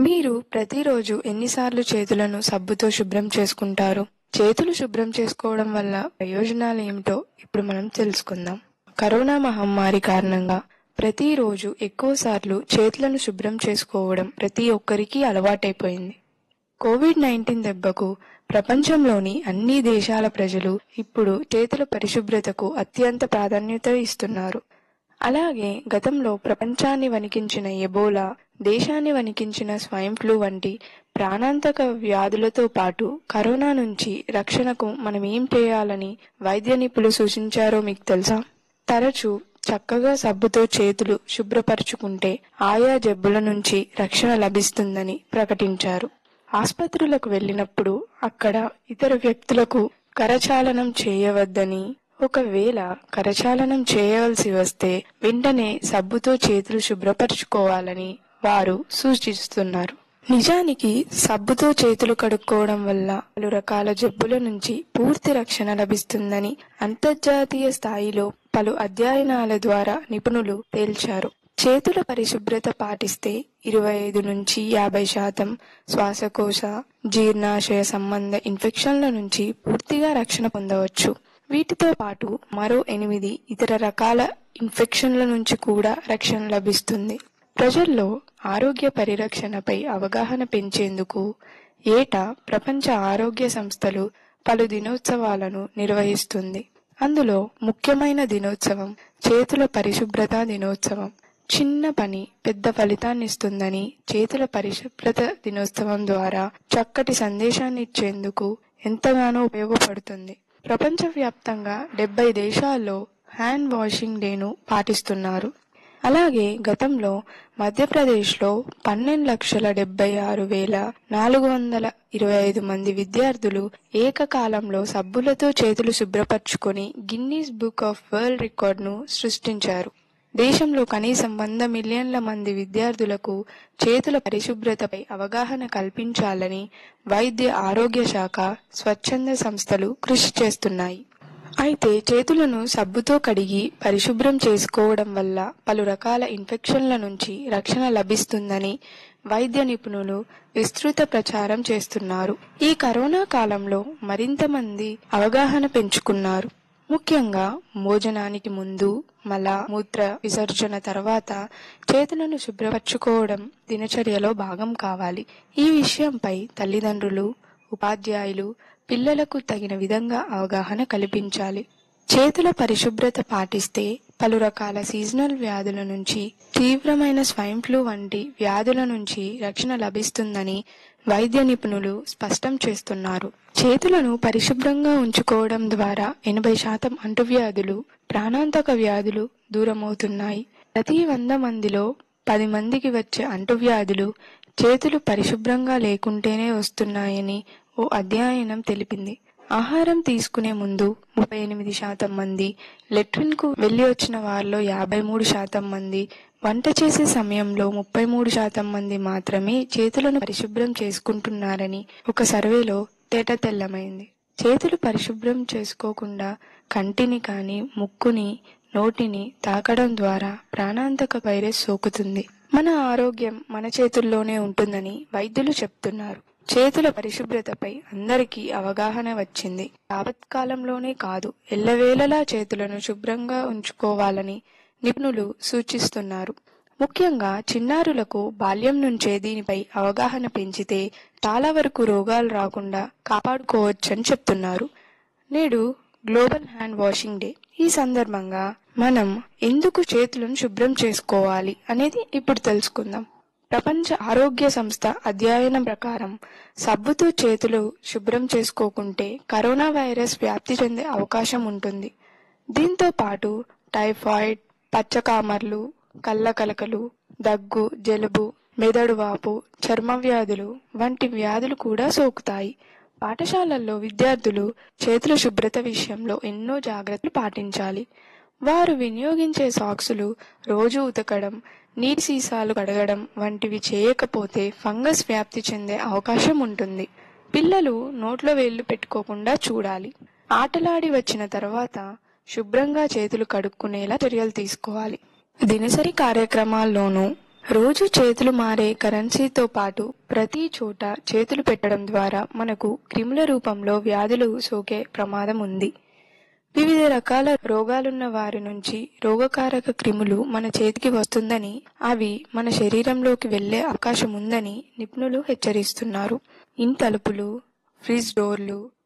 మీరు ప్రతిరోజు ఎన్నిసార్లు చేతులను సబ్బుతో శుభ్రం చేసుకుంటారు చేతులు శుభ్రం చేసుకోవడం వల్ల ప్రయోజనాలు ఏమిటో ఇప్పుడు మనం తెలుసుకుందాం కరోనా మహమ్మారి కారణంగా ప్రతిరోజు ఎక్కువసార్లు చేతులను శుభ్రం చేసుకోవడం ప్రతి ఒక్కరికి అలవాటైపోయింది కోవిడ్ నైన్టీన్ దెబ్బకు ప్రపంచంలోని అన్ని దేశాల ప్రజలు ఇప్పుడు చేతుల పరిశుభ్రతకు అత్యంత ప్రాధాన్యత ఇస్తున్నారు అలాగే గతంలో ప్రపంచాన్ని వణికించిన ఎబోలా దేశాన్ని వణికించిన స్వైన్ ఫ్లూ వంటి ప్రాణాంతక వ్యాధులతో పాటు కరోనా నుంచి రక్షణకు మనం ఏం చేయాలని వైద్య నిపుణులు సూచించారో మీకు తెలుసా తరచూ చక్కగా సబ్బుతో చేతులు శుభ్రపరచుకుంటే ఆయా జబ్బుల నుంచి రక్షణ లభిస్తుందని ప్రకటించారు ఆసుపత్రులకు వెళ్ళినప్పుడు అక్కడ ఇతర వ్యక్తులకు కరచాలనం చేయవద్దని ఒకవేళ కరచాలనం చేయవలసి వస్తే వెంటనే సబ్బుతో చేతులు శుభ్రపరచుకోవాలని వారు సూచిస్తున్నారు నిజానికి సబ్బుతో చేతులు కడుక్కోవడం వల్ల పలు రకాల జబ్బుల నుంచి పూర్తి రక్షణ లభిస్తుందని అంతర్జాతీయ స్థాయిలో పలు అధ్యయనాల ద్వారా నిపుణులు తేల్చారు చేతుల పరిశుభ్రత పాటిస్తే ఇరవై ఐదు నుంచి యాభై శాతం శ్వాసకోశ జీర్ణాశయ సంబంధ ఇన్ఫెక్షన్ల నుంచి పూర్తిగా రక్షణ పొందవచ్చు వీటితో పాటు మరో ఎనిమిది ఇతర రకాల ఇన్ఫెక్షన్ల నుంచి కూడా రక్షణ లభిస్తుంది ప్రజల్లో ఆరోగ్య పరిరక్షణపై అవగాహన పెంచేందుకు ఏటా ప్రపంచ ఆరోగ్య సంస్థలు పలు దినోత్సవాలను నిర్వహిస్తుంది అందులో ముఖ్యమైన దినోత్సవం చేతుల పరిశుభ్రత దినోత్సవం చిన్న పని పెద్ద ఫలితాన్నిస్తుందని చేతుల పరిశుభ్రత దినోత్సవం ద్వారా చక్కటి సందేశాన్ని ఇచ్చేందుకు ఎంతగానో ఉపయోగపడుతుంది ప్రపంచవ్యాప్తంగా డెబ్బై దేశాల్లో హ్యాండ్ వాషింగ్ డేను పాటిస్తున్నారు అలాగే గతంలో మధ్యప్రదేశ్లో పన్నెండు లక్షల డెబ్బై ఆరు వేల నాలుగు వందల ఇరవై ఐదు మంది విద్యార్థులు ఏకకాలంలో సబ్బులతో చేతులు శుభ్రపరచుకొని గిన్నీస్ బుక్ ఆఫ్ వరల్డ్ రికార్డును సృష్టించారు దేశంలో కనీసం వంద మిలియన్ల మంది విద్యార్థులకు చేతుల పరిశుభ్రతపై అవగాహన కల్పించాలని వైద్య ఆరోగ్య శాఖ స్వచ్ఛంద సంస్థలు కృషి చేస్తున్నాయి అయితే చేతులను సబ్బుతో కడిగి పరిశుభ్రం చేసుకోవడం వల్ల పలు రకాల ఇన్ఫెక్షన్ల నుంచి రక్షణ లభిస్తుందని వైద్య నిపుణులు విస్తృత ప్రచారం చేస్తున్నారు ఈ కరోనా కాలంలో మరింత మంది అవగాహన పెంచుకున్నారు ముఖ్యంగా భోజనానికి ముందు మల మూత్ర విసర్జన తర్వాత చేతులను శుభ్రపరచుకోవడం దినచర్యలో భాగం కావాలి ఈ విషయంపై తల్లిదండ్రులు ఉపాధ్యాయులు పిల్లలకు తగిన విధంగా అవగాహన కల్పించాలి చేతుల పరిశుభ్రత పాటిస్తే పలు రకాల సీజనల్ వ్యాధుల నుంచి తీవ్రమైన స్వైన్ ఫ్లూ వంటి వ్యాధుల నుంచి రక్షణ లభిస్తుందని వైద్య నిపుణులు స్పష్టం చేస్తున్నారు చేతులను పరిశుభ్రంగా ఉంచుకోవడం ద్వారా ఎనభై శాతం అంటువ్యాధులు ప్రాణాంతక వ్యాధులు దూరమవుతున్నాయి ప్రతి వంద మందిలో పది మందికి వచ్చే అంటువ్యాధులు చేతులు పరిశుభ్రంగా లేకుంటేనే వస్తున్నాయని ఓ అధ్యయనం తెలిపింది ఆహారం తీసుకునే ముందు ముప్పై ఎనిమిది శాతం మంది లెట్రిన్ కు వెళ్లి వచ్చిన వారిలో యాభై మూడు శాతం మంది వంట చేసే సమయంలో ముప్పై మూడు శాతం మంది మాత్రమే చేతులను పరిశుభ్రం చేసుకుంటున్నారని ఒక సర్వేలో తేట తెల్లమైంది చేతులు పరిశుభ్రం చేసుకోకుండా కంటిని కానీ ముక్కుని నోటిని తాకడం ద్వారా ప్రాణాంతక వైరస్ సోకుతుంది మన ఆరోగ్యం మన చేతుల్లోనే ఉంటుందని వైద్యులు చెప్తున్నారు చేతుల పరిశుభ్రతపై అందరికీ అవగాహన వచ్చింది యావత్కాలంలోనే కాదు ఎల్లవేళలా చేతులను శుభ్రంగా ఉంచుకోవాలని నిపుణులు సూచిస్తున్నారు ముఖ్యంగా చిన్నారులకు బాల్యం నుంచే దీనిపై అవగాహన పెంచితే చాలా వరకు రోగాలు రాకుండా కాపాడుకోవచ్చని చెప్తున్నారు నేడు గ్లోబల్ హ్యాండ్ వాషింగ్ డే ఈ సందర్భంగా మనం ఎందుకు చేతులను శుభ్రం చేసుకోవాలి అనేది ఇప్పుడు తెలుసుకుందాం ప్రపంచ ఆరోగ్య సంస్థ అధ్యయనం ప్రకారం సబ్బుతో చేతులు శుభ్రం చేసుకోకుంటే కరోనా వైరస్ వ్యాప్తి చెందే అవకాశం ఉంటుంది దీంతో పాటు టైఫాయిడ్ పచ్చకామర్లు కళ్ళ కలకలు దగ్గు జలుబు మెదడు వాపు చర్మ వ్యాధులు వంటి వ్యాధులు కూడా సోకుతాయి పాఠశాలల్లో విద్యార్థులు చేతుల శుభ్రత విషయంలో ఎన్నో జాగ్రత్తలు పాటించాలి వారు వినియోగించే సాక్సులు రోజు ఉతకడం నీటి సీసాలు కడగడం వంటివి చేయకపోతే ఫంగస్ వ్యాప్తి చెందే అవకాశం ఉంటుంది పిల్లలు నోట్లో వేళ్లు పెట్టుకోకుండా చూడాలి ఆటలాడి వచ్చిన తర్వాత శుభ్రంగా చేతులు కడుక్కునేలా చర్యలు తీసుకోవాలి దినసరి కార్యక్రమాల్లోనూ రోజు చేతులు మారే కరెన్సీతో పాటు ప్రతి చోట చేతులు పెట్టడం ద్వారా మనకు క్రిముల రూపంలో వ్యాధులు సోకే ప్రమాదం ఉంది వివిధ రకాల రోగాలున్న వారి నుంచి రోగకారక క్రిములు మన చేతికి వస్తుందని అవి మన శరీరంలోకి వెళ్లే అవకాశం ఉందని నిపుణులు హెచ్చరిస్తున్నారు ఇంటి తలుపులు ఫ్రిడ్జ్ డోర్లు